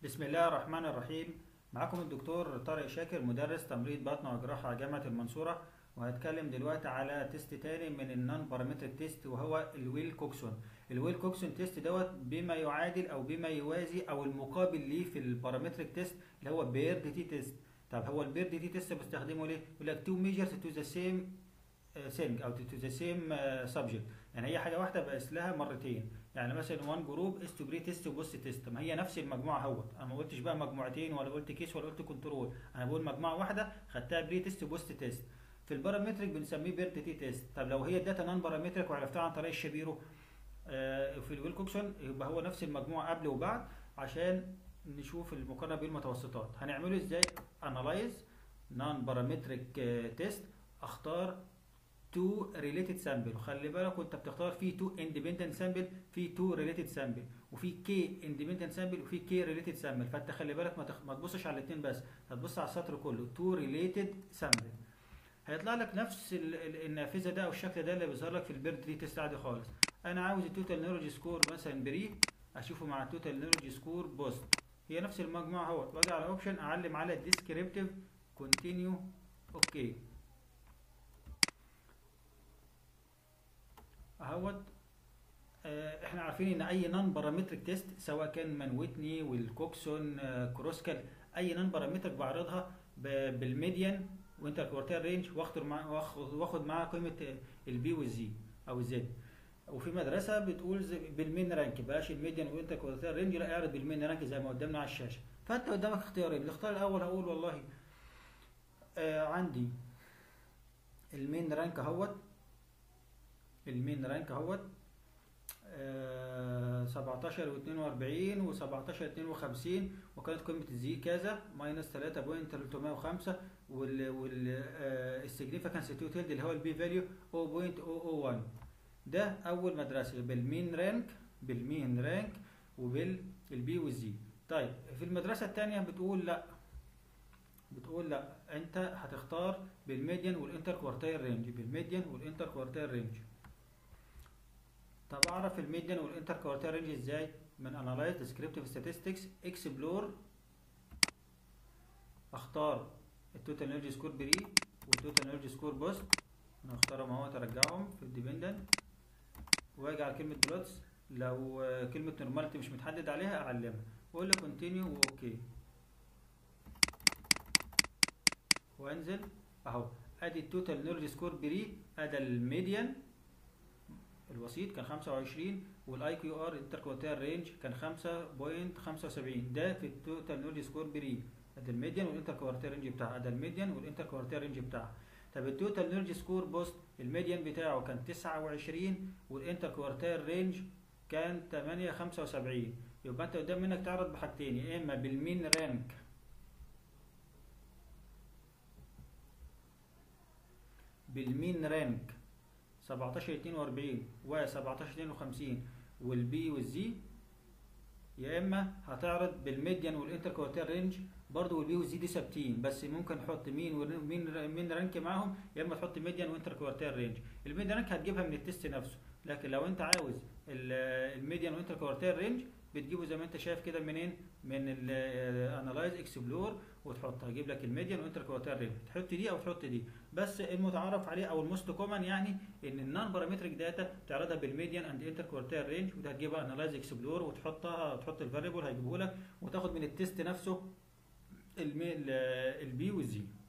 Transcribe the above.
بسم الله الرحمن الرحيم معكم الدكتور طارق شاكر مدرس تمريض بطنة وجراحة جامعة المنصورة وهتكلم دلوقتي على تيست تاني من النون بارامتريك تيست وهو الويل كوكسون الويل كوكسون تيست دوت بما يعادل او بما يوازي او المقابل ليه في البارامتريك تيست اللي هو بيرد تي تيست طب هو البيرد تي تيست بستخدمه ليه؟ يقول لك تو ميجرز تو ذا سيم ثينج او تو ذا سيم سبجكت يعني هي حاجه واحده بقيس لها مرتين يعني مثلا وان جروب از تو بري تيست وبوست تيست ما هي نفس المجموعه اهوت انا ما قلتش بقى مجموعتين ولا قلت كيس ولا قلت كنترول انا بقول مجموعه واحده خدتها بري تيست وبوست تيست في البارامتريك بنسميه بيرد تي تيست طب لو هي الداتا نون بارامتريك وعرفتها عن طريق الشبيرو آه في الويل كوكسون يبقى هو نفس المجموعه قبل وبعد عشان نشوف المقارنه بين المتوسطات هنعمله ازاي انالايز نون بارامتريك تيست اختار تو ريليتد سامبل وخلي بالك وانت بتختار في تو اندبندنت سامبل في تو ريليتد سامبل وفي كي اندبندنت سامبل وفي كي ريليتد سامبل فانت خلي بالك ما, تخ... ما تبصش على الاثنين بس هتبص على السطر كله تو ريليتد سامبل هيطلع لك نفس ال... ال... النافذه ده او الشكل ده اللي بيظهر لك في البيرد تري تيست عادي خالص انا عاوز التوتال نيرولوجي سكور مثلا بري اشوفه مع التوتال نيرولوجي سكور بوست هي نفس المجموعه اهوت واجي على اوبشن اعلم على ديسكريبتيف كونتينيو اوكي اهوت آه احنا عارفين ان اي نون بارامتريك تيست سواء كان من ويتني والكوكسون آه كروسكال اي نون بارامتريك بعرضها بالميديان وانتر كوارتير رينج واخد مع واخد معاها قيمه البي والزي او الزد وفي مدرسه بتقول بالمين رانك بلاش الميديان وانتر كوارتير رينج لا اعرض بالمين رانك زي ما قدامنا على الشاشه فانت قدامك اختيارين الاختيار الاول هقول والله آه عندي المين رانك اهوت المين رانك اهوت آه 17 و 42 و 17 52 وكانت قيمه الزي كذا ماينس 3.305 وال وال آه السيجنيفيكانس توتال اللي هو البي فاليو 0.001 ده اول مدرسه بالمين رانك بالمين رانك وبالبي والزي طيب في المدرسه الثانيه بتقول لا بتقول لا انت هتختار بالميديان والانتر كوارتير رينج بالميديان والانتر كوارتير رينج طب اعرف الميديان والانتر كوارتير رينج ازاي من انالايز ديسكريبتيف ستاتستكس اكسبلور اختار التوتال انرجي سكور بري والتوتال انرجي سكور بوست انا اختارهم اهو ارجعهم في الديبندنت واجي على كلمه بلوتس لو كلمه نورماليتي مش متحدد عليها اعلمها واقول له كونتينيو واوكي وانزل اهو ادي التوتال انرجي سكور بري ادي الميديان الوسيط كان 25 والاي كيو ار انتر كوارتير رينج كان 5.75 ده في التوتال نولج سكور بري ادي الميديان والانتر كوارتير رينج بتاعها ادي الميديان والانتر كوارتير رينج بتاعها طب التوتال نولج سكور بوست الميديان بتاعه كان 29 والانتر كوارتير رينج كان 8.75 يبقى انت قدام منك تعرض بحاجتين يا اما بالمين رانك بالمين رانك 17 42 و 17 52 والبي والزي يا اما هتعرض بالميديان والانتر كوارتير رينج برضه والبي والزي دي ثابتين بس ممكن تحط مين ومين مين رانك معاهم يا اما تحط ميديان وانتر كوارتير رينج الميديان رانك هتجيبها من التست نفسه لكن لو انت عاوز الميديان وانتر كوارتير رينج بتجيبه زي ما انت شايف كده منين من الانالايز اكسبلور وتحط هجيب لك الميديان وانتر كوارتير رينج تحط دي او تحط دي بس المتعارف عليه او الموست كومن يعني ان النون بارامتريك داتا تعرضها بالميديان اند انتر كوارتير رينج وده هتجيبها انالايز اكسبلور وتحطها تحط الفاريبل هيجيبه لك وتاخد من التست نفسه البي والزي